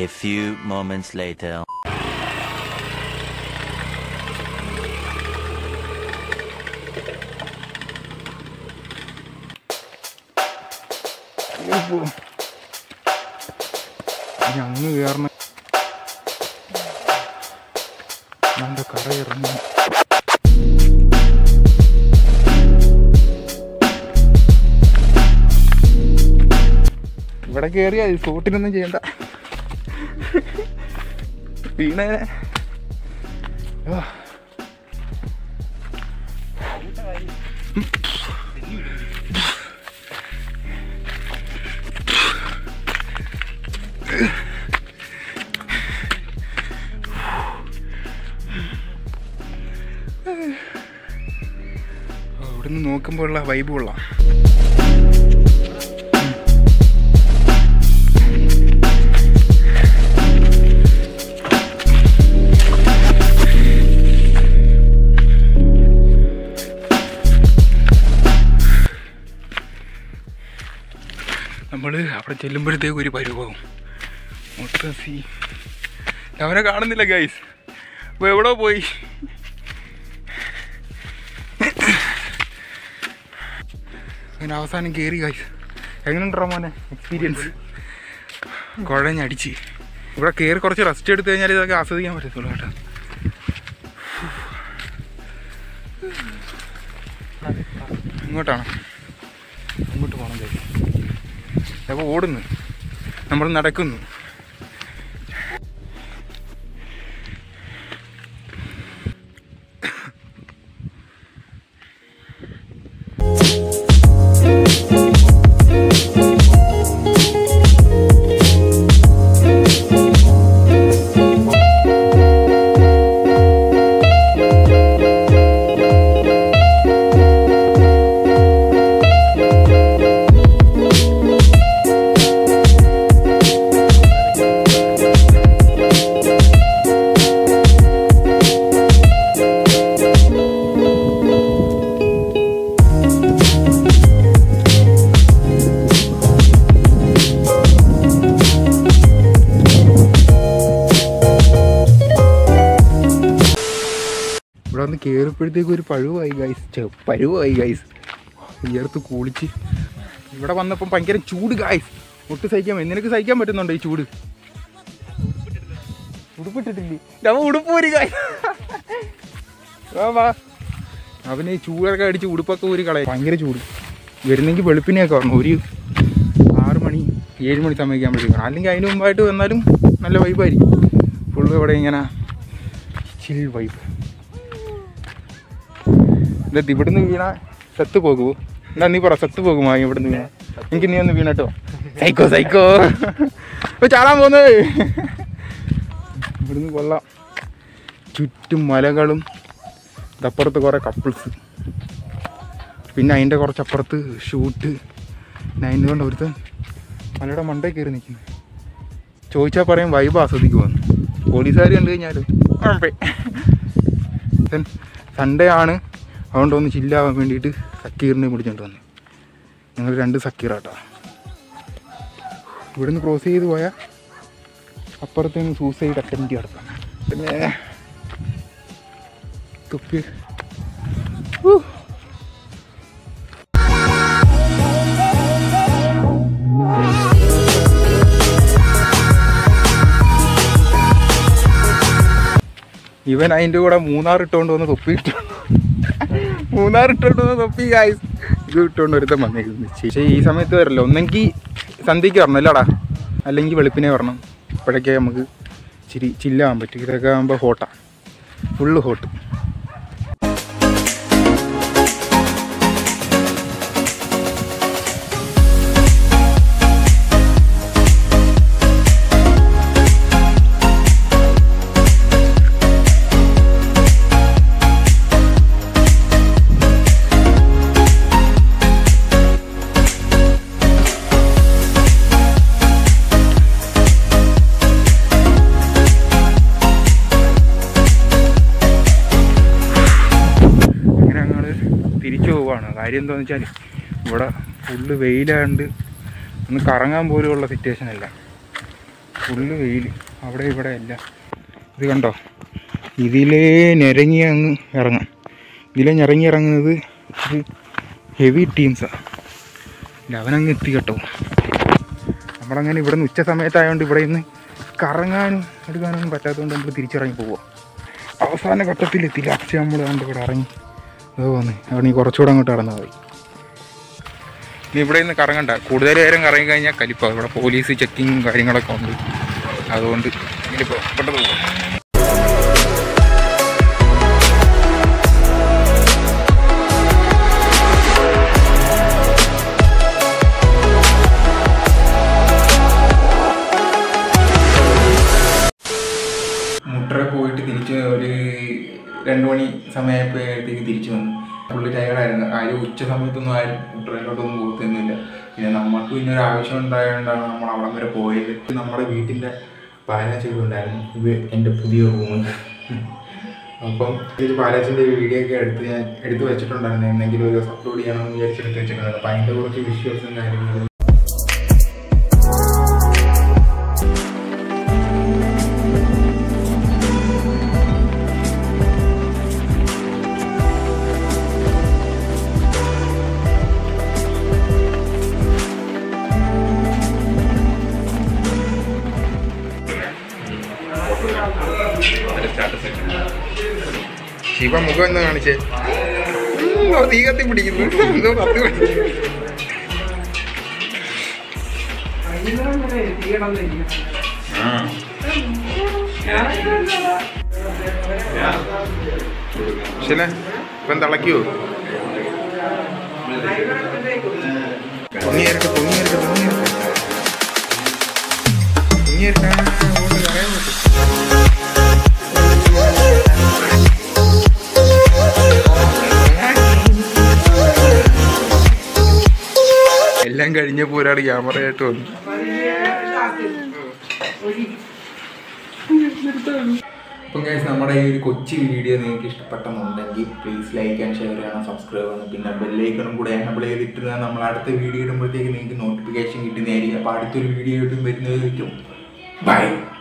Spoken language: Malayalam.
A few moments later. ഇനി അങ്ങ് കയറണം എന്താ കറ ഇറങ്ങി ഇവിടെ കയറിയാ ഷൂട്ടിനൊന്നും ചെയ്യണ്ട വീണേനെ ആ. ഇവിടുന്ന് നോക്കുമ്പോഴുള്ള വൈബ് കൊള്ളാം നമ്മൾ അവിടെ ചെല്ലുമ്പോഴത്തേക്ക് ഒരു പരുവാകും മൊത്തം സീ അവനെ കാണുന്നില്ല ഗൈസ് അപ്പോൾ എവിടെ പോയി അങ്ങനെ അവസാനം കയറി ഗൈസ് എങ്ങനെയുണ്ടോ മോനെ എക്സ്പീരിയൻസ് കുഴഞ്ഞടിച്ച് ഇവിടെ കയറി കുറച്ച് റെസ്റ്റ് എടുത്തു കഴിഞ്ഞാൽ ഇതൊക്കെ ആസ്വദിക്കാൻ പറ്റത്തുള്ളൂ കേട്ടോ ഇങ്ങോട്ടാണ് അങ്ങോട്ട് പോകണം ഗൈസ് അപ്പോൾ ഓടുന്നു നമ്മൾ നടക്കുന്നു ഇവിടെ വന്ന് കയറിയപ്പോഴത്തേക്ക് ഒരു പഴുവായി ഗൈസ് പരുവായി ഗൈസ് ഈയടുത്ത് കുളിച്ച് ഇവിടെ വന്നപ്പം ഭയങ്കര ചൂട് ഗൈസ് ഒട്ട് സഹിക്കാൻ പറ്റും. നിനക്ക് സഹിക്കാൻ പറ്റുന്നുണ്ടോ ഈ ചൂട് ഉടുപ്പിട്ടിട്ടില്ലേ നമ്മ ഉടുപ്പൂരി ഗൈസ് വാ വാ അവന് ഈ ചൂടൊക്കെ അടിച്ച് ഉടുപ്പൊക്കെ ഊരി കളയും ഭയങ്കര ചൂട് വരുന്നെങ്കിൽ വെളുപ്പിനെയൊക്കെ വരണം ഒരു ആറ് മണി ഏഴ് മണി സമയമൊക്കെ ആകുമ്പോഴത്തേക്കും അല്ലെങ്കിൽ അതിന് മുമ്പായിട്ട് വന്നാലും നല്ല വൈബായിരിക്കും ഫുള്ള് ഇവിടെ ഇങ്ങനെ ചിൽ വൈബ് എന്നിട്ട് ഇവിടുന്ന് വീണ സത്ത് പോകുമോ എന്നാ നീ പറ സത്ത് പോകുമോ ഇവിടുന്ന് വീണ എനിക്ക് നീ ഒന്ന് വീണട്ടോ സൈക്കോ സൈക്കോ ഇപ്പൊ ചാടാൻ പോകുന്നത് ഇവിടുന്ന് കൊള്ളാം ചുറ്റും മലകളും ഇതപ്പുറത്ത് കുറേ കപ്പിൾസ് പിന്നെ അതിൻ്റെ കുറച്ചപ്പുറത്ത് ഷൂട്ട് പിന്നെ അതിൻ്റെ കൊണ്ട് ഒരുത്തൻ മലയുടെ മണ്ടേ കയറി നിൽക്കുന്നു ചോദിച്ചാൽ പറയും വൈബ് ആസ്വദിക്കുമെന്ന് പോലീസുകാർ കണ്ടു കഴിഞ്ഞാൽ സൺഡേ ആണ് അതുകൊണ്ട് ഒന്ന് ചില്ലാവാൻ വേണ്ടിയിട്ട് സക്കീറിനെ പിടിച്ചോണ്ട് വന്നു ഞങ്ങൾ രണ്ട് സക്കീറാട്ടാ ഇവിടുന്ന് ക്രോസ് ചെയ്ത് പോയാൽ അപ്പുറത്തേന്ന് സൂസൈഡ് അറ്റംപ്റ്റ് നടത്താം പിന്നെ തുപ്പി ഊ. ഇവൻ അതിൻ്റെ കൂടെ മൂന്നാർ ഇട്ടുകൊണ്ട് വന്ന് തൊപ്പി ഇട്ടു മൂന്നാർ ഇട്ടുകൊണ്ട് വന്ന് തൊപ്പി ഗായ്സ് ഇത് ഇട്ടുകൊണ്ട് ഒരുത്തം വന്നേക്കുന്നു പക്ഷേ ഈ സമയത്ത് വരല്ലോ ഒന്നെങ്കിൽ സന്ധ്യയ്ക്ക് വരണം അല്ലടാ അല്ലെങ്കിൽ വെളുപ്പിനെ വരണം ഇപ്പോഴൊക്കെ നമുക്ക് ഇച്ചിരി ചില്ലാവാൻ പറ്റും ഇതൊക്കെ ആകുമ്പോൾ ഹോട്ടാ ഫുള്ള് ഹോട്ട് അങ്ങനെ ഞങ്ങൾ തിരിച്ചു പോവാണ് കാര്യം എന്താണെന്ന് വെച്ചാൽ ഇവിടെ ഫുള്ള് വെയിലാണ്ട് ഒന്ന് കറങ്ങാൻ പോലുമുള്ള സിറ്റുവേഷൻ അല്ല ഫുള്ള് വെയിൽ അവിടെ ഇവിടെ അല്ല ഇത് കണ്ടോ ഇതിലേ നിരങ്ങി അങ്ങ് ഇറങ്ങാം ഇതിലേ ഞെറങ്ങി ഇറങ്ങുന്നത് ഇത് ഹെവി ടീംസാണ് അവനങ്ങ് എത്തി കേട്ടോ നമ്മളങ്ങനെ ഇവിടെ നിന്ന് ഉച്ച സമയത്തായതുകൊണ്ട് ഇവിടെ നിന്ന് കറങ്ങാനും എടുക്കാനൊന്നും പറ്റാത്തതുകൊണ്ട് നമ്മൾ തിരിച്ചിറങ്ങി പോവുക അവസാന ഘട്ടത്തിലെത്തി ലാസ്റ്റ് നമ്മൾ കണ്ട് ഇവിടെ ഇറങ്ങി അതോ വന്ന് അവിടെ നീ കുറച്ചുകൂടെ അങ്ങോട്ട് ഇറന്നാൽ മതി നീ ഇവിടെ നിന്ന് കറങ്ങണ്ട കൂടുതൽ നേരം കറങ്ങി കഴിഞ്ഞാൽ കലിപ്പാകും ഇവിടെ പോലീസ് ചെക്കിങ്ങും കാര്യങ്ങളൊക്കെ ഉണ്ട് അതുകൊണ്ട് ഇനിയിപ്പോൾ പെട്ടെന്ന് പോകാം മുട്ടറ പോയിട്ട് തിരിച്ച് ഒരു രണ്ട് മണി സമയമായപ്പോഴത്തേക്ക് തിരിച്ചു വന്നു പുള്ളി ടയർഡായിരുന്നു ആരും ഉച്ച സമയത്തൊന്നും ആരും മുട്ടറയിലോട്ടൊന്നും പോകത്തൊന്നുമില്ല പിന്നെ നമുക്ക് പിന്നെ ഒരു ആവശ്യം ഉണ്ടായതുകൊണ്ടാണ് നമ്മൾ അവിടം വരെ പോയത് നമ്മുടെ വീട്ടിൻ്റെ പാലാച്ചൊക്കെ ഉണ്ടായിരുന്നു ഇത് എൻ്റെ പുതിയ റൂം അപ്പം ഇതിൽ പാലാച്ചിൻ്റെ ഒരു വീഡിയോ ഒക്കെ എടുത്ത് ഞാൻ എടുത്ത് വെച്ചിട്ടുണ്ടായിരുന്നു എന്തെങ്കിലും ഒരു ദിവസം അപ്ലോഡ് ചെയ്യണമെന്ന് വിചാരിച്ചെടുത്ത് വെച്ചിട്ടുണ്ടായിരുന്നു അപ്പം അതിൻ്റെ കുറച്ച് വിഷ്വൽസും കാര്യങ്ങളും ശിവ മുഖം എന്ന് കാണിച്ചേ ഉം, ഓ, തീ കത്തി പിടിക്കുന്നു എന്തോ കത്തി പിടിക്കുന്നു ആ. ശരിയല്ലേ ഇപ്പം തിളയ്ക്കുവോ പൊങ്ങിയേരട്ടെ പൊങ്ങിയേരട്ടെ പൊങ്ങിയേരട്ടെ പൊങ്ങിയേരട്ടെ ഓട്ട് കറയാൻ പറ്റും എല്ലാം കഴിഞ്ഞപ്പോൾ ഒരാൾ ക്യാമറയായിട്ട് വന്നു അപ്പം ഗൈസ് നമ്മുടെ ഈ ഒരു കൊച്ചു വീഡിയോ നിങ്ങൾക്ക് ഇഷ്ടപ്പെട്ടെന്നുണ്ടെങ്കിൽ പ്ലീസ് ലൈക്ക് ആൻഡ് ഷെയർ ചെയ്യണം സബ്സ്ക്രൈബ് ചെയ്യണം പിന്നെ ബെല്ലൈക്കണും കൂടെ എനബിൾ ചെയ്തിട്ടിരുന്നാൽ നമ്മൾ അടുത്ത വീഡിയോ ഇടുമ്പോഴത്തേക്ക് നിങ്ങൾക്ക് നോട്ടിഫിക്കേഷൻ കിട്ടുന്നതായിരിക്കും അപ്പോൾ അടുത്തൊരു വീഡിയോ ആയിട്ടും വരുന്നതായിരിക്കും ബൈ